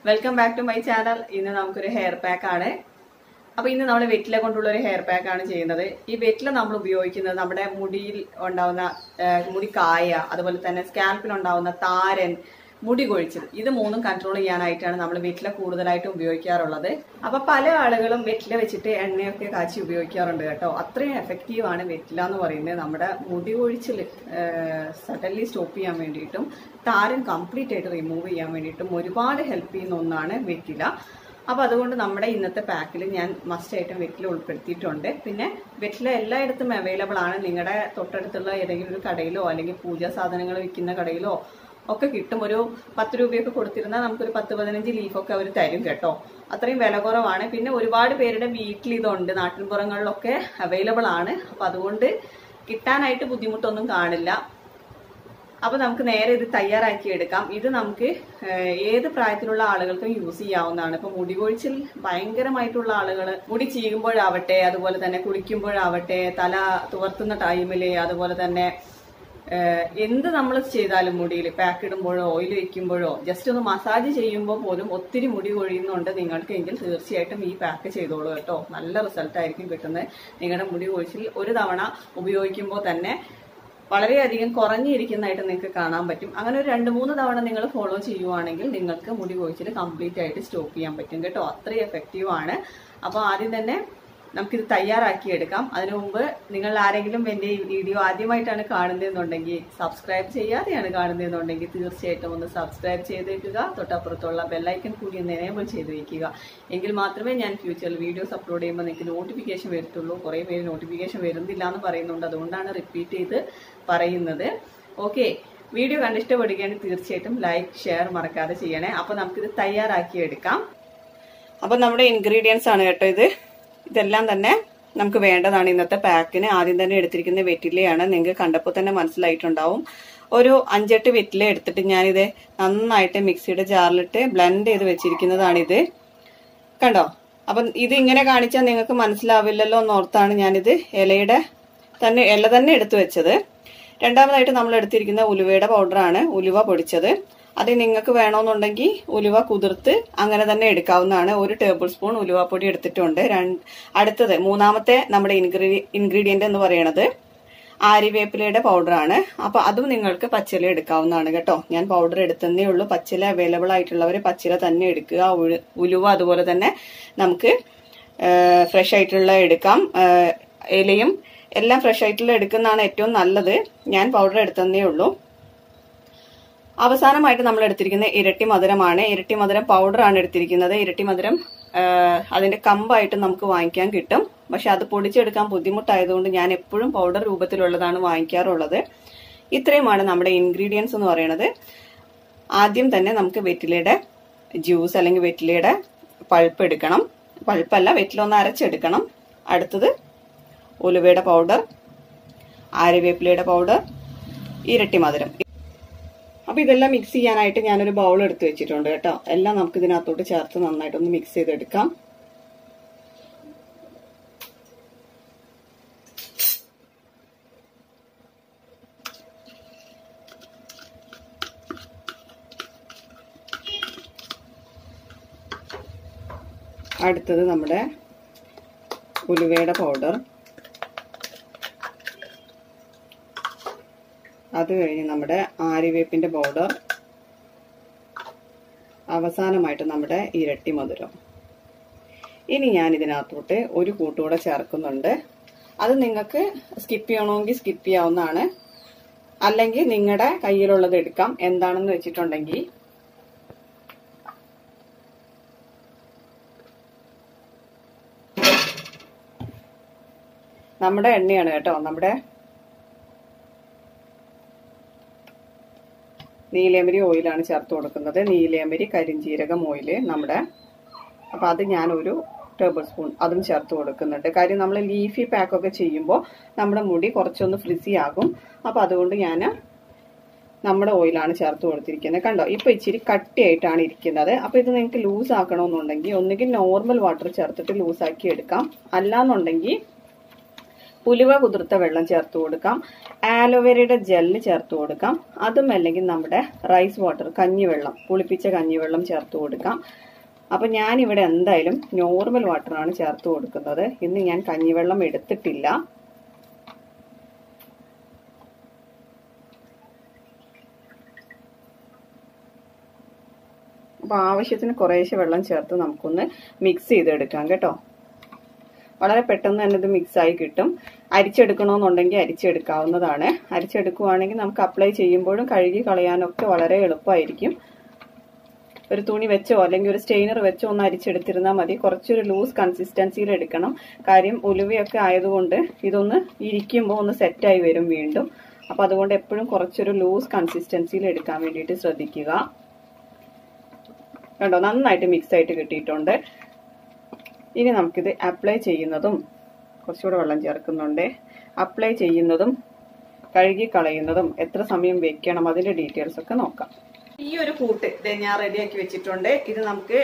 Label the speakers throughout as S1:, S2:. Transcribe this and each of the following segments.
S1: welcome back to my channel ഇന്ന് നമുക്കൊരു hair pack ആണ് അപ്പൊ ഇന്ന് നമ്മൾ വെറ്റില കൊണ്ടുള്ള ഒരു ഹെയർ പാക്ക് ആണ് ചെയ്യുന്നത് ഈ വെറ്റില നമ്മൾ ഉപയോഗിക്കുന്നത് നമ്മുടെ മുടിയിൽ ഉണ്ടാവുന്ന ആ, മുടി കായ അതുപോലെ തന്നെ സ്കാൽപ്പിൽ ഉണ്ടാവുന്ന താരൻ മുടി കൊഴിച്ചത് ഇത് മൂന്നും കൺട്രോൾ ചെയ്യാനായിട്ടാണ് നമ്മൾ വെറ്റില കൂടുതലായിട്ടും ഉപയോഗിക്കാറുള്ളത് അപ്പൊ പല ആളുകളും വെറ്റില വെച്ചിട്ട് എണ്ണയൊക്കെ കാച്ചി ഉപയോഗിക്കാറുണ്ട് കേട്ടോ അത്രയും എഫക്റ്റീവ് ആണ് വെറ്റില എന്ന് പറയുന്നത് നമ്മുടെ മുടി കൊഴിച്ചിൽ സഡൻലി സ്റ്റോപ്പ് ചെയ്യാൻ വേണ്ടിയിട്ടും താരൻ കംപ്ലീറ്റ് ആയിട്ട് റിമൂവ് ചെയ്യാൻ വേണ്ടിയിട്ടും ഒരുപാട് ഹെൽപ്പ് ചെയ്യുന്ന ഒന്നാണ് വെറ്റില അപ്പോൾ അതുകൊണ്ട് നമ്മുടെ ഇന്നത്തെ പാക്കിൽ ഞാൻ മസ്റ്റ് ആയിട്ടും വെറ്റില ഉൾപ്പെടുത്തിയിട്ടുണ്ട് പിന്നെ വെറ്റില എല്ലായിടത്തും അവൈലബിൾ ആണ് നിങ്ങളുടെ തൊട്ടടുത്തുള്ള ഏതെങ്കിലും ഒരു കടയിലോ അല്ലെങ്കിൽ പൂജാ സാധനങ്ങൾ വിൽക്കുന്ന കടയിലോ ഒക്കെ കിട്ടും ഒരു പത്ത് രൂപയൊക്കെ കൊടുത്തിരുന്നാൽ നമുക്കൊരു പത്ത് പതിനഞ്ച് ലീഫൊക്കെ അവർ തരും കേട്ടോ അത്രയും വില കുറവാണ് പിന്നെ ഒരുപാട് പേരുടെ വീട്ടിൽ ഇതുണ്ട് നാട്ടിൻപുറങ്ങളിലൊക്കെ അവൈലബിൾ ആണ് അപ്പം അതുകൊണ്ട് കിട്ടാനായിട്ട് ബുദ്ധിമുട്ടൊന്നും കാണില്ല അപ്പൊ നമുക്ക് നേരെ ഇത് തയ്യാറാക്കി എടുക്കാം ഇത് നമുക്ക് ഏഹ്, ഏത് പ്രായത്തിലുള്ള ആളുകൾക്കും യൂസ് ചെയ്യാവുന്നതാണ് ഇപ്പൊ മുടി കൊഴിച്ചിൽ ഭയങ്കരമായിട്ടുള്ള ആളുകൾ മുടി ചീകുമ്പോഴാവട്ടെ അതുപോലെ തന്നെ കുളിക്കുമ്പോഴാവട്ടെ തല തുവർത്തുന്ന ടൈമില് അതുപോലെ തന്നെ ഏഹ്, എന്ത് നമ്മൾ ചെയ്താലും മുടിയിൽ പാക്ക് ഇടുമ്പോഴോ ഓയിൽ വെക്കുമ്പോഴോ ജസ്റ്റ് ഒന്ന് മസാജ് ചെയ്യുമ്പോൾ പോലും ഒത്തിരി മുടി കൊഴിയുന്നുണ്ട് നിങ്ങൾക്ക് എങ്കിൽ തീർച്ചയായിട്ടും ഈ പാക്ക് ചെയ്തോളൂ കേട്ടോ നല്ല റിസൾട്ട് ആയിരിക്കും കിട്ടുന്നത് നിങ്ങളുടെ മുടി കൊഴിച്ചിൽ ഒരു തവണ ഉപയോഗിക്കുമ്പോൾ തന്നെ വളരെയധികം കുറഞ്ഞിരിക്കുന്നതായിട്ട് നിങ്ങൾക്ക് കാണാൻ പറ്റും അങ്ങനെ ഒരു രണ്ട് മൂന്ന് തവണ നിങ്ങൾ ഫോളോ ചെയ്യുവാണെങ്കിൽ നിങ്ങൾക്ക് മുടി കൊഴിച്ചിൽ കംപ്ലീറ്റ് ആയിട്ട് സ്റ്റോപ്പ് ചെയ്യാൻ പറ്റും കേട്ടോ അത്രയും എഫക്റ്റീവ് ആണ് അപ്പോൾ ആദ്യം തന്നെ നമുക്കിത് തയ്യാറാക്കി എടുക്കാം അതിനു മുമ്പ് നിങ്ങൾ ആരെങ്കിലും എൻ്റെ ഈ വീഡിയോ ആദ്യമായിട്ടാണ് കാണുന്നതെന്നുണ്ടെങ്കിൽ സബ്സ്ക്രൈബ് ചെയ്യാതെയാണ് കാണുന്നതെന്നുണ്ടെങ്കിൽ തീർച്ചയായിട്ടും ഒന്ന് സബ്സ്ക്രൈബ് ചെയ്തേക്കുക തൊട്ടപ്പുറത്തുള്ള ബെല്ലൈക്കൺ കൂടി ഒന്ന് എനേബിൾ ചെയ്ത് വയ്ക്കുക എങ്കിൽ മാത്രമേ ഞാൻ ഫ്യൂച്ചറിൽ വീഡിയോസ് അപ്ലോഡ് ചെയ്യുമ്പോൾ നിങ്ങൾക്ക് നോട്ടിഫിക്കേഷൻ വരത്തുള്ളൂ കുറേ പേര് നോട്ടിഫിക്കേഷൻ വരുന്നില്ല എന്ന് പറയുന്നുണ്ട് അതുകൊണ്ടാണ് റിപ്പീറ്റ് ചെയ്ത് പറയുന്നത് ഓക്കെ വീഡിയോ കണ്ട് ഇഷ്ടപ്പെടുകയാണെങ്കിൽ തീർച്ചയായിട്ടും ലൈക്ക് ഷെയർ മറക്കാതെ ചെയ്യണേ അപ്പോൾ നമുക്കിത് തയ്യാറാക്കി എടുക്കാം അപ്പം നമ്മുടെ ഇൻഗ്രീഡിയൻസ് ആണ് കേട്ടോ ഇത് ഇതെല്ലാം തന്നെ നമുക്ക് വേണ്ടതാണ് ഇന്നത്തെ പാക്കിന് ആദ്യം തന്നെ എടുത്തിരിക്കുന്ന വെറ്റിലയാണ് നിങ്ങൾക്ക് കണ്ടപ്പോൾ തന്നെ മനസ്സിലായിട്ടുണ്ടാവും ഒരു അഞ്ചെട്ട് വെറ്റില എടുത്തിട്ട് ഞാനിത് നന്നായിട്ട് മിക്സിയുടെ ജാറിലിട്ട് ബ്ലെൻഡ് ചെയ്ത് വെച്ചിരിക്കുന്നതാണിത് കണ്ടോ അപ്പം ഇത് ഇങ്ങനെ കാണിച്ചാൽ നിങ്ങൾക്ക് മനസ്സിലാവില്ലല്ലോ എന്നോർത്താണ് ഞാനിത് ഇലയുടെ തന്നെ ഇല തന്നെ എടുത്തു വെച്ചത് രണ്ടാമതായിട്ട് നമ്മൾ എടുത്തിരിക്കുന്ന ഉലുവയുടെ പൗഡറാണ് ഉലുവ പൊടിച്ചത് അത് നിങ്ങൾക്ക് വേണമെന്നുണ്ടെങ്കിൽ ഉലുവ കുതിർത്ത് അങ്ങനെ തന്നെ എടുക്കാവുന്നതാണ് ഒരു ടേബിൾ സ്പൂൺ ഉലുവപ്പൊടി എടുത്തിട്ടുണ്ട് രണ്ട് അടുത്തത് മൂന്നാമത്തെ നമ്മുടെ ഇൻഗ്രീഡി ഇൻഗ്രീഡിയന്റ് എന്ന് പറയുന്നത് ആര്യവേപ്പിലയുടെ പൗഡറാണ് അപ്പൊ അതും നിങ്ങൾക്ക് പച്ചില എടുക്കാവുന്നതാണ് കേട്ടോ ഞാൻ പൗഡർ എടുത്തതേ ഉള്ളൂ പച്ചില അവൈലബിൾ ആയിട്ടുള്ളവർ പച്ചില തന്നെ എടുക്കുക ഉഴു- ഉലുവ അതുപോലെ തന്നെ നമുക്ക് ഫ്രഷ് ആയിട്ടുള്ള എടുക്കാം ആ, ഇലയും എല്ലാം ഫ്രഷ് ആയിട്ടുള്ള എടുക്കുന്നതാണ് ഏറ്റവും നല്ലത് ഞാൻ പൗഡർ എടുത്തതേ ഉള്ളൂ അവസാനമായിട്ട് നമ്മൾ എടുത്തിരിക്കുന്ന ഇരട്ടി മധുരമാണ് ഇരട്ടി മധുരം പൗഡറാണ് എടുത്തിരിക്കുന്നത് ഇരട്ടി മധുരം ആ, അതിന്റെ കമ്പായിട്ട് നമുക്ക് വാങ്ങിക്കാൻ കിട്ടും പക്ഷെ അത് പൊടിച്ചെടുക്കാൻ ബുദ്ധിമുട്ടായതുകൊണ്ട് ഞാൻ എപ്പോഴും പൗഡർ രൂപത്തിലുള്ളതാണ് വാങ്ങിക്കാറുള്ളത് ഇത്രയുമാണ് നമ്മുടെ ഇൻഗ്രീഡിയൻസ് എന്ന് പറയുന്നത് ആദ്യം തന്നെ നമുക്ക് വെറ്റിലയുടെ ജ്യൂസ് അല്ലെങ്കിൽ വെറ്റിലയുടെ പൾപ്പ് എടുക്കണം പൾപ്പല്ല വെറ്റില ഒന്ന് അരച്ചെടുക്കണം അടുത്തത് ഉലുവയുടെ പൗഡർ ആര്യവേപ്പിലയുടെ പൗഡർ ഇരട്ടി മധുരം അപ്പൊ ഇതെല്ലാം മിക്സ് ചെയ്യാനായിട്ട് ഞാനൊരു ബൗൾ എടുത്ത് വെച്ചിട്ടുണ്ട് കേട്ടോ എല്ലാം നമുക്ക് ഇതിനകത്തോട്ട് ചേർത്ത് നന്നായിട്ടൊന്ന് മിക്സ് ചെയ്തെടുക്കാം അടുത്തത് നമ്മുടെ ഉലുവയുടെ പൗഡർ അത് കഴിഞ്ഞ് നമ്മുടെ ആര്യവേപ്പിന്റെ പൗഡർ അവസാനമായിട്ട് നമ്മുടെ ഇരട്ടി മധുരം ഇനി ഞാൻ ഇതിനകത്തോട്ട് ഒരു കൂട്ടുകൂടെ ചേർക്കുന്നുണ്ട് അത് നിങ്ങൾക്ക് സ്കിപ്പ് ചെയ്യണമെങ്കിൽ സ്കിപ്പ് ചെയ്യാവുന്നതാണ് അല്ലെങ്കിൽ നിങ്ങളുടെ കയ്യിലുള്ളത് എടുക്കാം എന്താണെന്ന് വെച്ചിട്ടുണ്ടെങ്കിൽ നമ്മുടെ എണ്ണയാണ് കേട്ടോ നമ്മുടെ നീലേമരി ഓയിലാണ് ചേർത്ത് കൊടുക്കുന്നത് നീലേമരി കരിഞ്ജീരകം ഓയിൽ നമ്മുടെ അപ്പം അത് ഞാനൊരു ടേബിൾ സ്പൂൺ അതും ചേർത്ത് കൊടുക്കുന്നുണ്ട് കാര്യം നമ്മൾ ലീഫി പാക്കൊക്കെ ചെയ്യുമ്പോൾ നമ്മുടെ മുടി കുറച്ചൊന്ന് ഫ്രിസി ആകും അപ്പം അതുകൊണ്ട് ഞാൻ നമ്മുടെ ഓയിലാണ് ചേർത്ത് കൊടുത്തിരിക്കുന്നത് കണ്ടോ ഇപ്പൊ ഇച്ചിരി കട്ടിയായിട്ടാണ് ഇരിക്കുന്നത് അപ്പൊ ഇത് നിങ്ങൾക്ക് ലൂസ് ആക്കണമെന്നുണ്ടെങ്കിൽ ഒന്നുകിൽ നോർമൽ വാട്ടർ ചേർത്തിട്ട് ലൂസ് ആക്കി എടുക്കാം അല്ലാന്നുണ്ടെങ്കിൽ ഉലുവ കുതിർത്ത വെള്ളം ചേർത്ത് കൊടുക്കാം ആലോവേരയുടെ ജെല്ല് ചേർത്ത് കൊടുക്കാം അതും അല്ലെങ്കിൽ നമ്മുടെ റൈസ് വാട്ടർ കഞ്ഞിവെള്ളം പുളിപ്പിച്ച കഞ്ഞിവെള്ളം ചേർത്ത് കൊടുക്കാം അപ്പം ഞാനിവിടെ എന്തായാലും നോർമൽ വാട്ടറാണ് ചേർത്ത് കൊടുക്കുന്നത് ഇന്ന് ഞാൻ കഞ്ഞിവെള്ളം എടുത്തിട്ടില്ല അപ്പോൾ ആവശ്യത്തിന് കുറേശ്ശെ വെള്ളം ചേർത്ത് നമുക്കൊന്ന് മിക്സ് ചെയ്തെടുക്കാം കേട്ടോ വളരെ പെട്ടെന്ന് തന്നെ ഇത് മിക്സായി കിട്ടും അരിച്ചെടുക്കണമെന്നുണ്ടെങ്കിൽ അരിച്ചെടുക്കാവുന്നതാണ് അരിച്ചെടുക്കുവാണെങ്കിൽ നമുക്ക് അപ്ലൈ ചെയ്യുമ്പോഴും കഴുകി കളയാനൊക്കെ വളരെ എളുപ്പമായിരിക്കും ഒരു തുണി വെച്ചോ അല്ലെങ്കിൽ ഒരു സ്റ്റെയിനർ വെച്ചോ ഒന്ന് അരിച്ചെടുത്തിരുന്നാൽ മതി കുറച്ചൊരു ലൂസ് കൺസിസ്റ്റൻസിയിൽ എടുക്കണം കാര്യം ഉലുവയൊക്കെ ആയതുകൊണ്ട് ഇതൊന്ന് ഇരിക്കുമ്പോൾ ഒന്ന് സെറ്റായി വരും വീണ്ടും അപ്പം അതുകൊണ്ട് എപ്പോഴും കുറച്ചൊരു ലൂസ് കൺസിസ്റ്റൻസിയിൽ എടുക്കാൻ വേണ്ടിയിട്ട് ശ്രദ്ധിക്കുക കണ്ടോ നന്നായിട്ട് മിക്സ് ആയിട്ട് കിട്ടിയിട്ടുണ്ട് ഇനി നമുക്കിത് അപ്ലൈ ചെയ്യുന്നതും കുറച്ചുകൂടെ വെള്ളം ചേർക്കുന്നുണ്ട് അപ്ലൈ ചെയ്യുന്നതും കഴുകി കളയുന്നതും എത്ര സമയം വെക്കണം അതിന്റെ ഡീറ്റെയിൽസ് ഒക്കെ നോക്കാം ഈ ഒരു കൂട്ട് ഇത് ഞാൻ റെഡിയാക്കി വെച്ചിട്ടുണ്ട് ഇത് നമുക്ക്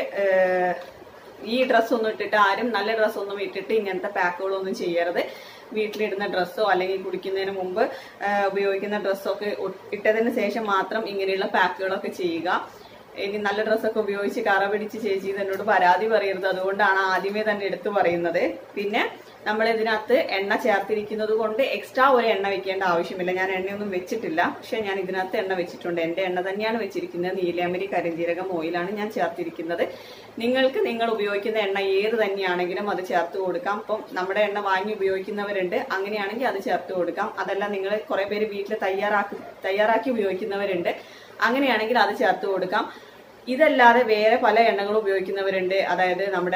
S1: ഈ ഡ്രസ്സ് ഒന്നും ഇട്ടിട്ട് ആരും നല്ല ഡ്രസ്സ് ഒന്നും ഇട്ടിട്ട് ഇങ്ങനത്തെ പാക്കുകളൊന്നും ചെയ്യരുത് വീട്ടിലിടുന്ന ഡ്രസ്സോ അല്ലെങ്കിൽ കുടിക്കുന്നതിന് മുമ്പ് ഉപയോഗിക്കുന്ന ഡ്രസ്സൊക്കെ ഇട്ടതിന് ശേഷം മാത്രം ഇങ്ങനെയുള്ള പാക്കുകളൊക്കെ ചെയ്യുക ഇനി നല്ല ഡ്രസ്സൊക്കെ ഉപയോഗിച്ച് കറ പിടിച്ച് ചേച്ചി എന്നോട് പരാതി പറയരുത് അതുകൊണ്ടാണ് ആദ്യമേ തന്നെ എടുത്തു പറയുന്നത് പിന്നെ നമ്മൾ ഇതിനകത്ത് എണ്ണ ചേർത്തിരിക്കുന്നത് കൊണ്ട് എക്സ്ട്രാ ഒരു എണ്ണ വെക്കേണ്ട ആവശ്യമില്ല ഞാൻ എണ്ണയൊന്നും വെച്ചിട്ടില്ല പക്ഷെ ഞാൻ ഇതിനകത്ത് എണ്ണ വെച്ചിട്ടുണ്ട് എന്റെ എണ്ണ തന്നെയാണ് വെച്ചിരിക്കുന്നത് നീലാമരി കരിഞ്ജീരകം ഓയിലാണ് ഞാൻ ചേർത്തിരിക്കുന്നത് നിങ്ങൾക്ക് നിങ്ങൾ ഉപയോഗിക്കുന്ന എണ്ണ ഏത് തന്നെയാണെങ്കിലും അത് ചേർത്ത് കൊടുക്കാം അപ്പം നമ്മുടെ എണ്ണ വാങ്ങി ഉപയോഗിക്കുന്നവരുണ്ട് അങ്ങനെയാണെങ്കിൽ അത് ചേർത്ത് കൊടുക്കാം അതല്ല നിങ്ങൾ കുറെ പേര് വീട്ടിൽ തയ്യാറാക്കി തയ്യാറാക്കി ഉപയോഗിക്കുന്നവരുണ്ട് അങ്ങനെയാണെങ്കിൽ അത് ചേർത്ത് കൊടുക്കാം ഇതല്ലാതെ വേറെ പല എണ്ണകളും ഉപയോഗിക്കുന്നവരുണ്ട് അതായത് നമ്മുടെ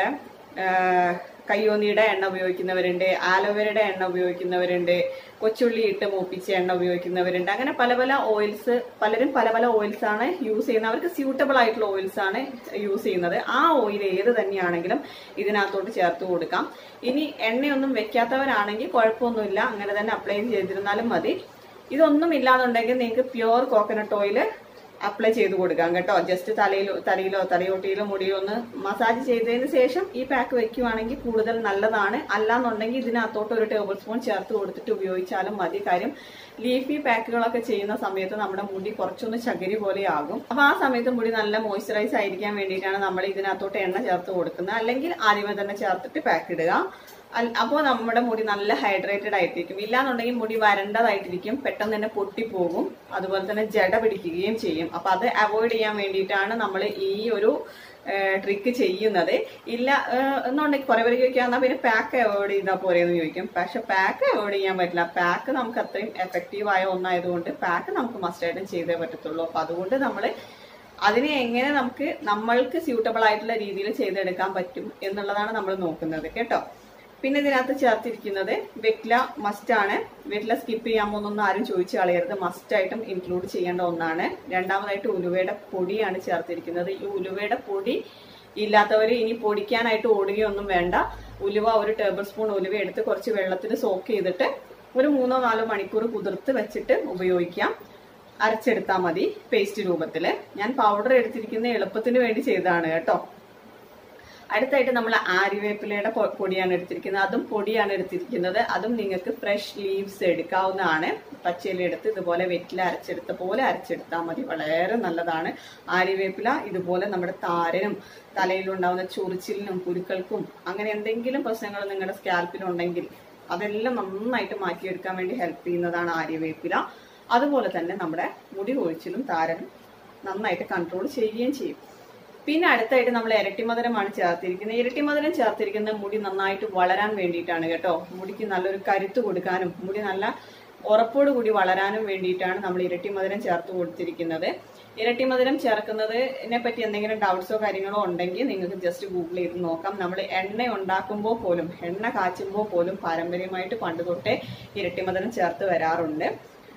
S1: കയ്യോന്നിയുടെ എണ്ണ ഉപയോഗിക്കുന്നവരുണ്ട് ആലോവേരയുടെ എണ്ണ ഉപയോഗിക്കുന്നവരുണ്ട് കൊച്ചുള്ളി ഇട്ട് മൂപ്പിച്ച എണ്ണ ഉപയോഗിക്കുന്നവരുണ്ട് അങ്ങനെ പല പല ഓയിൽസ് പലരും പല പല ഓയിൽസ് ആണ് യൂസ് ചെയ്യുന്നത് അവർക്ക് സ്യൂട്ടബിൾ ആയിട്ടുള്ള ഓയിൽസ് ആണ് യൂസ് ചെയ്യുന്നത് ആ ഓയിൽ ഏത് തന്നെയാണെങ്കിലും ഇതിനകത്തോട്ട് ചേർത്ത് കൊടുക്കാം ഇനി എണ്ണയൊന്നും വെക്കാത്തവരാണെങ്കിൽ കുഴപ്പമൊന്നുമില്ല അങ്ങനെ തന്നെ അപ്ലൈ ചെയ്തിരുന്നാലും മതി ഇതൊന്നും ഇല്ലാന്നുണ്ടെങ്കിൽ നിങ്ങൾക്ക് പ്യുവർ കോക്കനട്ട് ഓയിൽ അപ്ലൈ ചെയ്ത് കൊടുക്കാം കേട്ടോ ജസ്റ്റ് തലയിലോ തലയിലോ തലയോട്ടിയിലോ മുടിയിലോ ഒന്ന് മസാജ് ചെയ്തതിന് ശേഷം ഈ പാക്ക് വെക്കുവാണെങ്കിൽ കൂടുതൽ നല്ലതാണ് അല്ലാന്നുണ്ടെങ്കിൽ ഇതിനകത്തോട്ട് ഒരു ടേബിൾ സ്പൂൺ ചേർത്ത് കൊടുത്തിട്ട് ഉപയോഗിച്ചാലും മതി കാര്യം ലീഫി പാക്കുകളൊക്കെ ചെയ്യുന്ന സമയത്ത് നമ്മുടെ മുടി കുറച്ചൊന്ന് ചകിരി പോലെ ആകും അപ്പൊ ആ സമയത്ത് മുടി നല്ല മോയ്സ്ചറൈസ് ആയിരിക്കാൻ വേണ്ടിയിട്ടാണ് നമ്മൾ ഇതിനകത്തോട്ട് എണ്ണ ചേർത്ത് കൊടുക്കുന്നത് അല്ലെങ്കിൽ ആദ്യമേ തന്നെ ചേർത്തിട്ട് പാക്ക് ഇടുക അപ്പോൾ നമ്മുടെ മുടി നല്ല ഹൈഡ്രേറ്റഡ് ആയിട്ടിരിക്കും ഇല്ലാന്നുണ്ടെങ്കിൽ മുടി വരണ്ടതായിട്ടിരിക്കും പെട്ടെന്ന് തന്നെ പൊട്ടിപ്പോകും അതുപോലെ തന്നെ ജട പിടിക്കുകയും ചെയ്യും അപ്പൊ അത് അവോയ്ഡ് ചെയ്യാൻ വേണ്ടിയിട്ടാണ് നമ്മൾ ഈ ഒരു ട്രിക്ക് ചെയ്യുന്നത് ഇല്ല എന്നുണ്ടെങ്കിൽ കുറെ പേര് ചോദിക്കാം എന്നാൽ പിന്നെ പാക്ക് അവോയ്ഡ് ചെയ്താൽ പോരെയെന്ന് ചോദിക്കും പക്ഷെ പാക്ക് അവോയ്ഡ് ചെയ്യാൻ പറ്റില്ല പാക്ക് നമുക്ക് അത്രയും എഫക്റ്റീവ് ആയ ഒന്നായതുകൊണ്ട് പാക്ക് നമുക്ക് മസ്റ്റായിട്ടും ചെയ്തേ പറ്റത്തുള്ളൂ അപ്പൊ അതുകൊണ്ട് നമ്മൾ അതിനെ എങ്ങനെ നമുക്ക് നമ്മൾക്ക് സ്യൂട്ടബിൾ ആയിട്ടുള്ള രീതിയിൽ ചെയ്തെടുക്കാൻ പറ്റും എന്നുള്ളതാണ് നമ്മൾ നോക്കുന്നത് കേട്ടോ പിന്നെ ഇതിനകത്ത് ചേർത്തിരിക്കുന്നത് വെറ്റ്ല മസ്റ്റ് ആണ് വെറ്റ്ല സ്കിപ്പ് ചെയ്യാൻ പോകുന്നൊന്നും ആരും ചോദിച്ചു കളയരുത് മസ്റ്റ് ആയിട്ടും ഇൻക്ലൂഡ് ചെയ്യേണ്ട ഒന്നാണ് രണ്ടാമതായിട്ട് ഉലുവയുടെ പൊടിയാണ് ചേർത്തിരിക്കുന്നത് ഈ ഉലുവയുടെ പൊടി ഇല്ലാത്തവർ ഇനി പൊടിക്കാനായിട്ട് ഓടുകയൊന്നും വേണ്ട ഉലുവ ഒരു ടേബിൾ സ്പൂൺ ഉലുവ എടുത്ത് കുറച്ച് വെള്ളത്തിൽ സോക്ക് ചെയ്തിട്ട് ഒരു മൂന്നോ നാലോ മണിക്കൂർ കുതിർത്ത് വെച്ചിട്ട് ഉപയോഗിക്കാം അരച്ചെടുത്താൽ മതി പേസ്റ്റ് രൂപത്തിൽ ഞാൻ പൗഡർ എടുത്തിരിക്കുന്ന എളുപ്പത്തിന് വേണ്ടി ചെയ്തതാണ് കേട്ടോ അടുത്തായിട്ട് നമ്മൾ ആര്യവേപ്പിലയുടെ പൊടിയാണ് എടുത്തിരിക്കുന്നത് അതും പൊടിയാണ് എടുത്തിരിക്കുന്നത് അതും നിങ്ങൾക്ക് ഫ്രഷ് ലീവ്സ് എടുക്കാവുന്നതാണ് പച്ചയില എടുത്ത് ഇതുപോലെ വെറ്റില അരച്ചെടുത്ത പോലെ അരച്ചെടുത്താൽ മതി വളരെ നല്ലതാണ് ആര്യവേപ്പില ഇതുപോലെ നമ്മുടെ താരനും തലയിലുണ്ടാവുന്ന ചൊറിച്ചിലിനും കുരുക്കൾക്കും അങ്ങനെ എന്തെങ്കിലും പ്രശ്നങ്ങൾ നിങ്ങളുടെ സ്കാൽപ്പിലുണ്ടെങ്കിൽ അതെല്ലാം നന്നായിട്ട് മാറ്റിയെടുക്കാൻ വേണ്ടി ഹെൽപ്പ് ചെയ്യുന്നതാണ് ആര്യവേപ്പില അതുപോലെ തന്നെ നമ്മുടെ മുടി കൊഴിച്ചിലും താരനും നന്നായിട്ട് കൺട്രോൾ ചെയ്യുകയും ചെയ്യും പിന്നെ അടുത്തായിട്ട് നമ്മൾ ഇരട്ടിമധുരമാണ് ചേർത്തിരിക്കുന്നത് ഇരട്ടിമധുരം ചേർത്തിരിക്കുന്നത് മുടി നന്നായിട്ട് വളരാൻ വേണ്ടിയിട്ടാണ് കേട്ടോ മുടിക്ക് നല്ലൊരു കരുത്ത് കൊടുക്കാനും മുടി നല്ല ഉറപ്പോട് കൂടി വളരാനും വേണ്ടിയിട്ടാണ് നമ്മൾ ഇരട്ടിമധുരം ചേർത്ത് കൊടുത്തിരിക്കുന്നത് ഇരട്ടിമധുരം ചേർക്കുന്നതിനെ പറ്റി എന്തെങ്കിലും ഡൗട്ട്സോ കാര്യങ്ങളോ ഉണ്ടെങ്കിൽ നിങ്ങൾക്ക് ജസ്റ്റ് ഗൂഗിൾ ചെയ്ത് നോക്കാം നമ്മൾ എണ്ണ ഉണ്ടാക്കുമ്പോൾ പോലും എണ്ണ കാച്ചുമ്പോൾ പോലും പാരമ്പര്യമായിട്ട് പണ്ട് തൊട്ടേ ഇരട്ടിമധുരം ചേർത്ത് വരാറുണ്ട്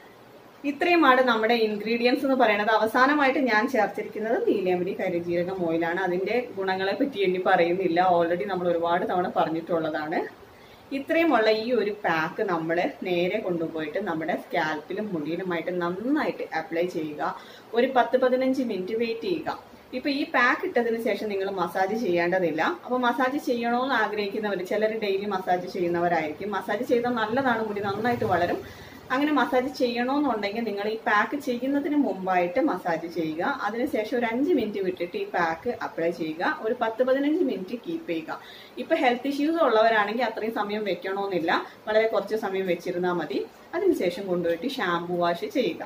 S1: ഇത്രയുമാണ് നമ്മുടെ ഇൻഗ്രീഡിയൻസ് എന്ന് പറയുന്നത് അവസാനമായിട്ട് ഞാൻ ചേർത്തിരിക്കുന്നത് നീലയമരി കരിജീരകം ഓയിലാണ് അതിന്റെ ഗുണങ്ങളെ പറ്റി എണ്ണി പറയുന്നില്ല ഓൾറെഡി നമ്മൾ ഒരുപാട് തവണ പറഞ്ഞിട്ടുള്ളതാണ് ഇത്രയുമുള്ള ഈ ഒരു പാക്ക് നമ്മൾ നേരെ കൊണ്ടുപോയിട്ട് നമ്മുടെ സ്കാൽപ്പിലും മുടിയിലുമായിട്ട് നന്നായിട്ട് അപ്ലൈ ചെയ്യുക ഒരു പത്ത് പതിനഞ്ച് മിനിറ്റ് വെയിറ്റ് ചെയ്യുക ഇപ്പൊ ഈ പാക്ക് ഇട്ടതിന് ശേഷം നിങ്ങൾ മസാജ് ചെയ്യേണ്ടതില്ല അപ്പൊ മസാജ് ചെയ്യണമെന്ന് ആഗ്രഹിക്കുന്നവർ ചിലർ ഡെയിലി മസാജ് ചെയ്യുന്നവരായിരിക്കും മസാജ് ചെയ്താൽ നല്ലതാണ് മുടി നന്നായിട്ട് വളരും അങ്ങനെ മസാജ് ചെയ്യണമെന്നുണ്ടെങ്കിൽ നിങ്ങൾ ഈ പാക്ക് ചെയ്യുന്നതിന് മുമ്പായിട്ട് മസാജ് ചെയ്യുക അതിനുശേഷം ഒരു അഞ്ച് മിനിറ്റ് വിട്ടിട്ട് ഈ പാക്ക് അപ്ലൈ ചെയ്യുക ഒരു പത്ത് പതിനഞ്ച് മിനിറ്റ് കീപ്പ് ചെയ്യുക ഇപ്പൊ ഹെൽത്ത് ഇഷ്യൂസ് ഉള്ളവരാണെങ്കിൽ അത്രയും സമയം വെക്കണമെന്നില്ല വളരെ കുറച്ച് സമയം വെച്ചിരുന്നാൽ മതി അതിനുശേഷം കൊണ്ടുപോയിട്ട് ഷാംപൂ വാഷ് ചെയ്യുക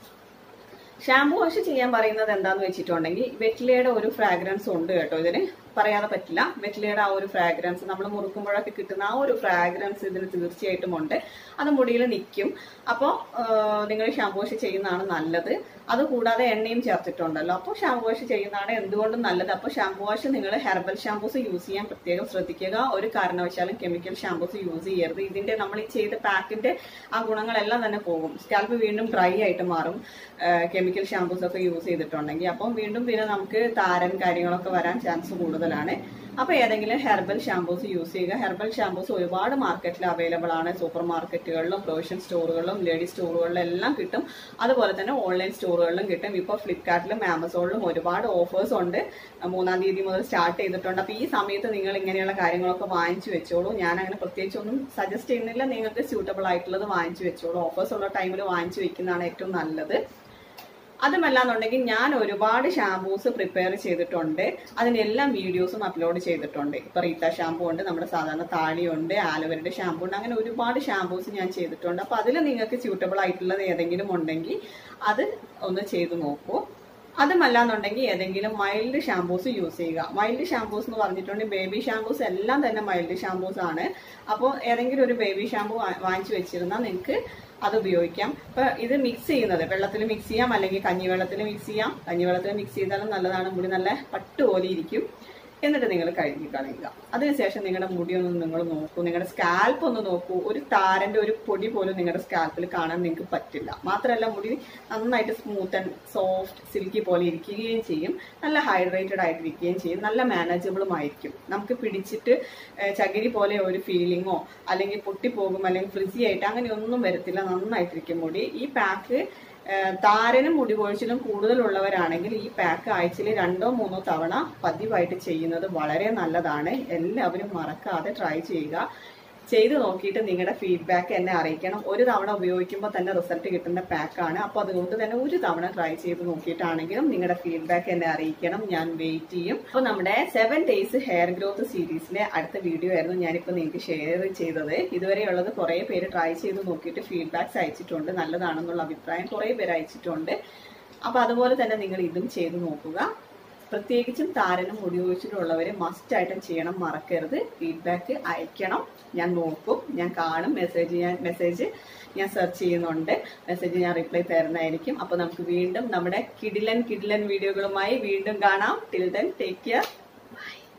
S1: ഷാംപൂ വാഷ് ചെയ്യാൻ പറയുന്നത് എന്താന്ന് വെച്ചിട്ടുണ്ടെങ്കിൽ വെറ്റിലയുടെ ഒരു ഫ്രാഗ്രൻസ് ഉണ്ട് കേട്ടോ ഇതിന് പറയാതെ പറ്റില്ല വെറ്റിലയുടെ ആ ഒരു ഫ്രാഗ്രൻസ് നമ്മൾ മുറുക്കുമ്പോഴൊക്കെ കിട്ടുന്ന ആ ഒരു ഫ്രാഗ്രൻസ് ഇതിന് തീർച്ചയായിട്ടും ഉണ്ട് അത് മുടിയിൽ നിൽക്കും അപ്പോൾ നിങ്ങൾ ഷാംപൂ വാഷ് ചെയ്യുന്നതാണ് നല്ലത് അതുകൂടാതെ എണ്ണയും ചേർത്തിട്ടുണ്ടല്ലോ അപ്പോൾ ഷാംപൂ വാഷ് ചെയ്യുന്നതാണ് എന്തുകൊണ്ടും നല്ലത് അപ്പോൾ ഷാംപൂ വാഷ് നിങ്ങൾ ഹെർബൽ ഷാംപൂസ് യൂസ് ചെയ്യാൻ പ്രത്യേകം ശ്രദ്ധിക്കുക ഒരു കാരണവശാലും കെമിക്കൽ ഷാംപൂസ് യൂസ് ചെയ്യരുത് ഇതിന്റെ നമ്മൾ ഈ ചെയ്ത പാക്കിന്റെ ആ ഗുണങ്ങളെല്ലാം തന്നെ പോകും സ്കാൽപ്പ് വീണ്ടും ഡ്രൈ ആയിട്ട് മാറും കെമിക്കൽ ഷാംപൂസ് ഒക്കെ യൂസ് ചെയ്തിട്ടുണ്ടെങ്കിൽ അപ്പം വീണ്ടും പിന്നെ നമുക്ക് താരൻ കാര്യങ്ങളൊക്കെ വരാൻ ചാൻസ് കൂടുതലാണ് അപ്പൊ ഏതെങ്കിലും ഹെർബൽ ഷാംപൂസ് യൂസ് ചെയ്യുക ഹെർബൽ ഷാംപൂസ് ഒരുപാട് മാർക്കറ്റിൽ അവൈലബിൾ ആണ് സൂപ്പർ മാർക്കറ്റുകളിലും പ്രൊവിഷൻ സ്റ്റോറുകളിലും ലേഡി സ്റ്റോറുകളിലും എല്ലാം കിട്ടും അതുപോലെ തന്നെ ഓൺലൈൻ സ്റ്റോറുകളിലും കിട്ടും ഇപ്പോൾ ഫ്ലിപ്കാർട്ടിലും ആമസോണിലും ഒരുപാട് ഓഫേഴ്സ് ഉണ്ട് മൂന്നാം തീയതി മുതൽ സ്റ്റാർട്ട് ചെയ്തിട്ടുണ്ട് അപ്പൊ ഈ സമയത്ത് നിങ്ങൾ ഇങ്ങനെയുള്ള കാര്യങ്ങളൊക്കെ വാങ്ങിച്ചു വെച്ചോളൂ ഞാൻ അങ്ങനെ പ്രത്യേകിച്ച് ഒന്നും സജസ്റ്റ് ചെയ്യുന്നില്ല നിങ്ങൾക്ക് സ്യൂട്ടബിൾ ആയിട്ടുള്ളത് വാങ്ങിച്ചു വെച്ചോളൂ ഓഫേഴ്സ് ഉള്ള ടൈമിൽ വാങ്ങിച്ചു വെക്കുന്നതാണ് ഏറ്റവും നല്ലത് അതുമല്ലാന്നുണ്ടെങ്കിൽ ഞാൻ ഒരുപാട് ഷാംപൂസ് പ്രിപ്പയർ ചെയ്തിട്ടുണ്ട് അതിനെല്ലാം വീഡിയോസും അപ്ലോഡ് ചെയ്തിട്ടുണ്ട് ഇപ്പൊ റീത്ത ഷാമ്പൂ ഉണ്ട് നമ്മുടെ സാധാരണ താളിയുണ്ട് ആലുവരുടെ ഷാമ്പൂ ഉണ്ട് അങ്ങനെ ഒരുപാട് ഷാംപൂസ് ഞാൻ ചെയ്തിട്ടുണ്ട് അപ്പൊ അതിൽ നിങ്ങൾക്ക് സ്യൂട്ടബിൾ ആയിട്ടുള്ളത് ഏതെങ്കിലും ഉണ്ടെങ്കിൽ അത് ഒന്ന് ചെയ്തു നോക്കൂ അതുമല്ലാന്നുണ്ടെങ്കിൽ ഏതെങ്കിലും മൈൽഡ് ഷാംപൂസ് യൂസ് ചെയ്യുക മൈൽഡ് ഷാംപൂസ് എന്ന് പറഞ്ഞിട്ടുണ്ടെങ്കിൽ ബേബി ഷാംപൂസ് എല്ലാം തന്നെ മൈൽഡ് ഷാംപൂസ് ആണ് അപ്പോൾ ഏതെങ്കിലും ഒരു ബേബി ഷാംപൂ വാങ്ങിച്ചു വെച്ചിരുന്നാൽ നിങ്ങൾക്ക് അത് ഉപയോഗിക്കാം ഇപ്പൊ ഇത് മിക്സ് ചെയ്യുന്നത് വെള്ളത്തിൽ മിക്സ് ചെയ്യാം അല്ലെങ്കിൽ കഞ്ഞിവെള്ളത്തിൽ മിക്സ് ചെയ്യാം കഞ്ഞിവെള്ളത്തിൽ മിക്സ് ചെയ്താലും നല്ലതാണ് മുടി നല്ല പട്ട് പോലെ ഇരിക്കും എന്നിട്ട് നിങ്ങൾ കഴുകി കളയുക അതിനുശേഷം നിങ്ങളുടെ മുടി ഒന്ന് നിങ്ങൾ നോക്കൂ നിങ്ങളുടെ സ്കാൽപ്പ് ഒന്ന് നോക്കൂ ഒരു താരന്റെ ഒരു പൊടി പോലും നിങ്ങളുടെ സ്കാൽപ്പിൽ കാണാൻ നിങ്ങൾക്ക് പറ്റില്ല മാത്രമല്ല മുടി നന്നായിട്ട് സ്മൂത്ത് ആൻഡ് സോഫ്റ്റ് സിൽക്കി പോലെ ഇരിക്കുകയും ചെയ്യും നല്ല ഹൈഡ്രേറ്റഡ് ആയിട്ടിരിക്കുകയും ചെയ്യും നല്ല മാനേജബിളും ആയിരിക്കും നമുക്ക് പിടിച്ചിട്ട് ഏഹ്, ചകിരി പോലെ ഒരു ഫീലിങ്ങോ അല്ലെങ്കിൽ പൊട്ടിപ്പോകും അല്ലെങ്കിൽ ഫ്രിസി ആയിട്ട് അങ്ങനെയൊന്നും വരത്തില്ല നന്നായിട്ടിരിക്കും മുടി ഈ പാക്ക് ഏഹ് താരനും മുടി കൊഴിച്ചിലും കൂടുതലുള്ളവരാണെങ്കിൽ ഈ പാക്ക് ആഴ്ചയിൽ രണ്ടോ മൂന്നോ തവണ പതിവായിട്ട് ചെയ്യുന്നത് വളരെ നല്ലതാണ് എല്ലാവരും മറക്കാതെ ട്രൈ ചെയ്യുക ചെയ്ത് നോക്കിയിട്ട് നിങ്ങളുടെ ഫീഡ്ബാക്ക് എന്നെ അറിയിക്കണം ഒരു തവണ ഉപയോഗിക്കുമ്പോൾ തന്നെ റിസൾട്ട് കിട്ടുന്ന പാക്കാണ് അപ്പോൾ അതുകൊണ്ട് തന്നെ ഒരു തവണ ട്രൈ ചെയ്ത് നോക്കിയിട്ടാണെങ്കിലും നിങ്ങളുടെ ഫീഡ്ബാക്ക് എന്നെ അറിയിക്കണം ഞാൻ വെയിറ്റ് ചെയ്യും അപ്പോൾ നമ്മുടെ സെവൻ ഡേയ്സ് ഹെയർ ഗ്രോത്ത് സീരീസിലെ അടുത്ത വീഡിയോ ആയിരുന്നു ഞാനിപ്പോൾ നിങ്ങൾക്ക് ഷെയർ ചെയ്തത് ഇതുവരെയുള്ളത് കുറേ പേര് ട്രൈ ചെയ്ത് നോക്കിയിട്ട് ഫീഡ്ബാക്സ് അയച്ചിട്ടുണ്ട് നല്ലതാണെന്നുള്ള അഭിപ്രായം കുറേ പേര് അയച്ചിട്ടുണ്ട് അപ്പോൾ അതുപോലെ തന്നെ നിങ്ങൾ ഇതും ചെയ്ത് നോക്കുക പ്രത്യേകിച്ചും താരനും മുടി ഒഴിച്ചിട്ടുള്ളവർ മസ്റ്റ് ആയിട്ടും ചെയ്യണം മറക്കരുത് ഫീഡ്ബാക്ക് അയക്കണം ഞാൻ നോക്കും ഞാൻ കാണും മെസ്സേജ് ഞാൻ മെസ്സേജ് ഞാൻ സെർച്ച് ചെയ്യുന്നുണ്ട് മെസ്സേജ് ഞാൻ റിപ്ലൈ തരുന്നതായിരിക്കും അപ്പോൾ നമുക്ക് വീണ്ടും നമ്മുടെ കിഡിലൻ കിഡിലൻ വീഡിയോകളുമായി വീണ്ടും കാണാം till then take care by